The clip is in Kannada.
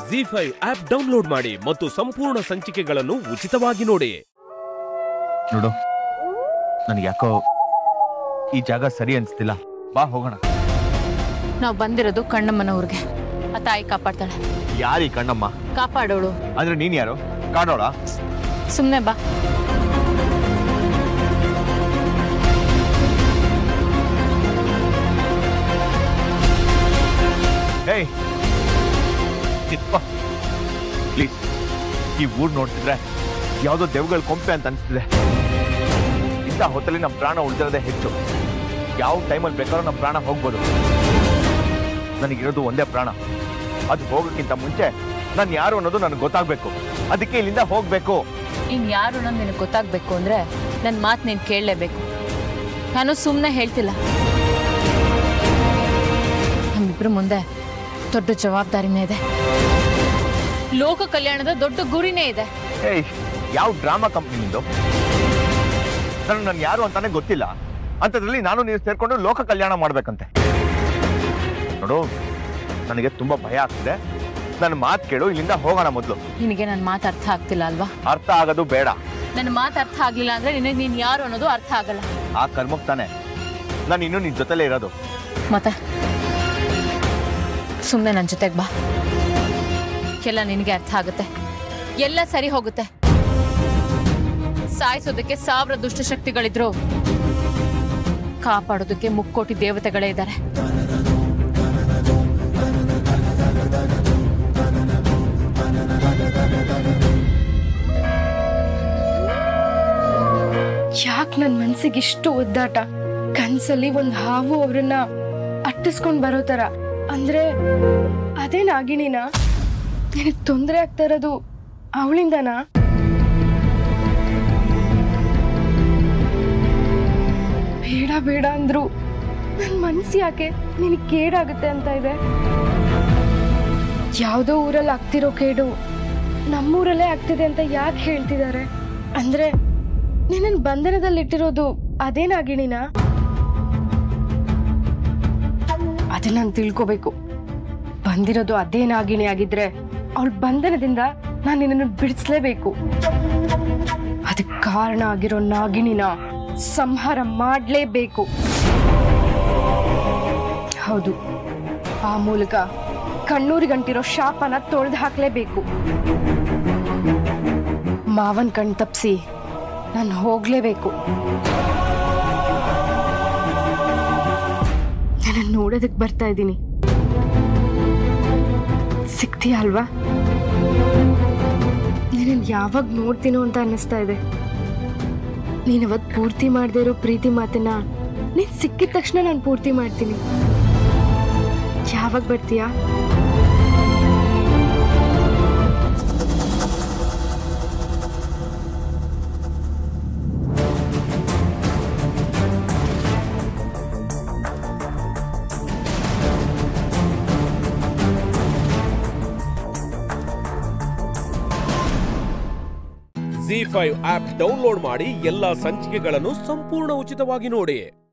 ಜಿ ಫೈವ್ ಆಪ್ ಡೌನ್ಲೋಡ್ ಮಾಡಿ ಮತ್ತು ಸಂಪೂರ್ಣ ಸಂಚಿಕೆಗಳನ್ನು ಉಚಿತವಾಗಿ ನೋಡಿ ನೋಡು ನನಗೆ ಯಾಕೋ ಈ ಜಾಗ ಸರಿ ಅನ್ಸ್ತಿಲ್ಲ ಬಾ ಹೋಗೋಣ ನಾವು ಬಂದಿರೋದು ಕಣ್ಣಮ್ಮನ ಊರಿಗೆ ಆ ತಾಯಿ ಕಾಪಾಡ್ತಾಳೆ ಯಾರೀ ಕಣ್ಣಮ್ಮ ಕಾಪಾಡೋಳು ಅಂದ್ರೆ ನೀನ್ ಯಾರು ಕಾಣೋಳ ಸುಮ್ನೆ ಬಾ ಏಯ್ ಪ್ಲೀಸ್ ಈ ಊರ್ ನೋಡ್ತಿದ್ರೆ ಯಾವ್ದೋ ದೆವ್ಗಳ ಕೊಂಪೆ ಅಂತ ಅನ್ಸ್ತಿದೆ ಇಂಥ ಹೊತ್ತಲ್ಲಿ ನಮ್ಮ ಪ್ರಾಣ ಉಳಿದಿರೋದೇ ಹೆಚ್ಚು ಯಾವ ಟೈಮಲ್ಲಿ ಬೇಕಾದ್ರೂ ನಮ್ಮ ಪ್ರಾಣ ಹೋಗ್ಬೋದು ನನಗಿರೋದು ಒಂದೇ ಪ್ರಾಣ ಅದು ಹೋಗೋಕ್ಕಿಂತ ಮುಂಚೆ ನಾನು ಯಾರು ಅನ್ನೋದು ನನಗೆ ಗೊತ್ತಾಗ್ಬೇಕು ಅದಕ್ಕೆ ಇಲ್ಲಿಂದ ಹೋಗ್ಬೇಕು ಇನ್ ಯಾರು ಅನ್ನೋದು ನಿನಗೆ ಗೊತ್ತಾಗ್ಬೇಕು ಅಂದ್ರೆ ನನ್ನ ಮಾತು ನೀನು ಕೇಳಲೇಬೇಕು ನಾನು ಸುಮ್ಮನೆ ಹೇಳ್ತಿಲ್ಲ ನಮ್ಮಿಬ್ರು ಮುಂದೆ ದೊಡ್ಡ ಜವಾಬ್ದಾರಿನೇ ಇದೆ ಲೋಕ ಕಲ್ಯಾಣದ ದೊಡ್ಡ ಗುರಿನೇ ಇದೆ ಏಯ್ ಯಾವ ಡ್ರಾಮಾ ಕಂಪ್ನಿನಿಂದು ನಾನು ನಾನು ಯಾರು ಅಂತಾನೆ ಗೊತ್ತಿಲ್ಲ ಅಂಥದ್ರಲ್ಲಿ ನಾನು ನೀವು ಸೇರ್ಕೊಂಡು ಲೋಕ ಕಲ್ಯಾಣ ಮಾಡ್ಬೇಕಂತೆ ನೋಡು ನನಗೆ ತುಂಬಾ ಭಯ ಆಗ್ತಿದೆ ನನ್ನ ಮಾತು ಕೇಳು ಇಲ್ಲಿಂದ ಹೋಗೋಣ ಮೊದಲು ನಿನಗೆ ನನ್ನ ಮಾತು ಅರ್ಥ ಆಗ್ತಿಲ್ಲ ಅಲ್ವಾ ಅರ್ಥ ಆಗೋದು ಬೇಡ ನನ್ನ ಮಾತು ಅರ್ಥ ಆಗ್ಲಿಲ್ಲ ಅಂದ್ರೆ ನಿನಗೆ ನೀನು ಯಾರು ಅನ್ನೋದು ಅರ್ಥ ಆಗಲ್ಲ ಆ ಕರ್ಮಕ್ ತಾನೆ ನಾನು ಇನ್ನೂ ನಿನ್ ಜೊತೆಲೇ ಇರೋದು ಮತ್ತೆ ಸುಮ್ಮನೆ ನನ್ನ ಜೊತೆಗೆ ಬಾ ಎಲ್ಲ ನಿನಗೆ ಅರ್ಥ ಆಗುತ್ತೆ ಎಲ್ಲ ಸರಿ ಹೋಗುತ್ತೆ ಸಾಯಿಸೋದಕ್ಕೆ ಸಾವಿರ ದುಷ್ಟಶಕ್ತಿಗಳಿದ್ರು ಕಾಪಾಡೋದಕ್ಕೆ ಮುಕ್ಕೋಟಿ ದೇವತೆಗಳೇ ಇದ್ದಾರೆ ಯಾಕೆ ನನ್ನ ಮನ್ಸಿಗೆ ಇಷ್ಟು ಒದ್ದಾಟ ಕನ್ಸಲ್ಲಿ ಒಂದ್ ಹಾವು ಅವ್ರನ್ನ ಅಟ್ಟಿಸ್ಕೊಂಡ್ ಬರೋ ತರ ಅಂದ್ರೆ ಅದೇ ನಾಗಿಣಿನ ನಿನಗ್ ತೊಂದರೆ ಆಗ್ತಾ ಇರೋದು ಅವಳಿಂದನಾ ಬೇಡ ಬೇಡ ಅಂದ್ರು ನನ್ ಮನ್ಸು ಯಾಕೆ ನಿನಗ್ ಕೇಡಾಗುತ್ತೆ ಅಂತ ಇದೆ ಯಾವ್ದೋ ಊರಲ್ಲಿ ಆಗ್ತಿರೋ ಕೇಡು ನಮ್ಮೂರಲ್ಲೇ ಆಗ್ತಿದೆ ಅಂತ ಯಾಕೆ ಹೇಳ್ತಿದ್ದಾರೆ ಅಂದ್ರೆ ನಿನ್ನ ಬಂಧನದಲ್ಲಿಟ್ಟಿರೋದು ಅದೇ ನಾಗಿಣಿನ ಅದನ್ನ ನಾನು ತಿಳ್ಕೋಬೇಕು ಬಂದಿರೋದು ಅದೇ ನಾಗಿಣಿ ಆಗಿದ್ರೆ ಅವಳ ಬಂಧನದಿಂದ ನಾನು ನಿನ್ನನ್ನು ಬಿಡಿಸ್ಲೇಬೇಕು ಅದಕ್ಕೆ ಕಾರಣ ಆಗಿರೋ ನಾಗಿಣಿನ ಸಂಹಾರ ಮಾಡಲೇಬೇಕು ಹೌದು ಆ ಮೂಲಕ ಕಣ್ಣೂರಿಗಂಟಿರೋ ಶಾಪನ ತೊಳೆದು ಹಾಕ್ಲೇಬೇಕು ಮಾವನ್ ಕಣ್ ತಪ್ಸಿ ನಾನು ಹೋಗ್ಲೇಬೇಕು ನಾನು ನೋಡೋದಕ್ಕೆ ಬರ್ತಾ ಇದ್ದೀನಿ ಸಿಗ್ತೀಯ ಅಲ್ವಾ ನಿನ್ನ ಯಾವಾಗ ನೋಡ್ತೀನೋ ಅಂತ ಅನ್ನಿಸ್ತಾ ಇದೆ ನೀನು ಅವತ್ತು ಪೂರ್ತಿ ಮಾಡದೇ ಇರೋ ಪ್ರೀತಿ ಮಾತನ್ನ ನೀನು ಸಿಕ್ಕಿದ ತಕ್ಷಣ ನಾನು ಪೂರ್ತಿ ಮಾಡ್ತೀನಿ ಯಾವಾಗ ಬರ್ತೀಯಾ ಜಿ ಫೈವ್ ಆಪ್ ಡೌನ್ಲೋಡ್ ಮಾಡಿ ಎಲ್ಲಾ ಸಂಚಿಕೆಗಳನ್ನು ಸಂಪೂರ್ಣ ಉಚಿತವಾಗಿ ನೋಡಿ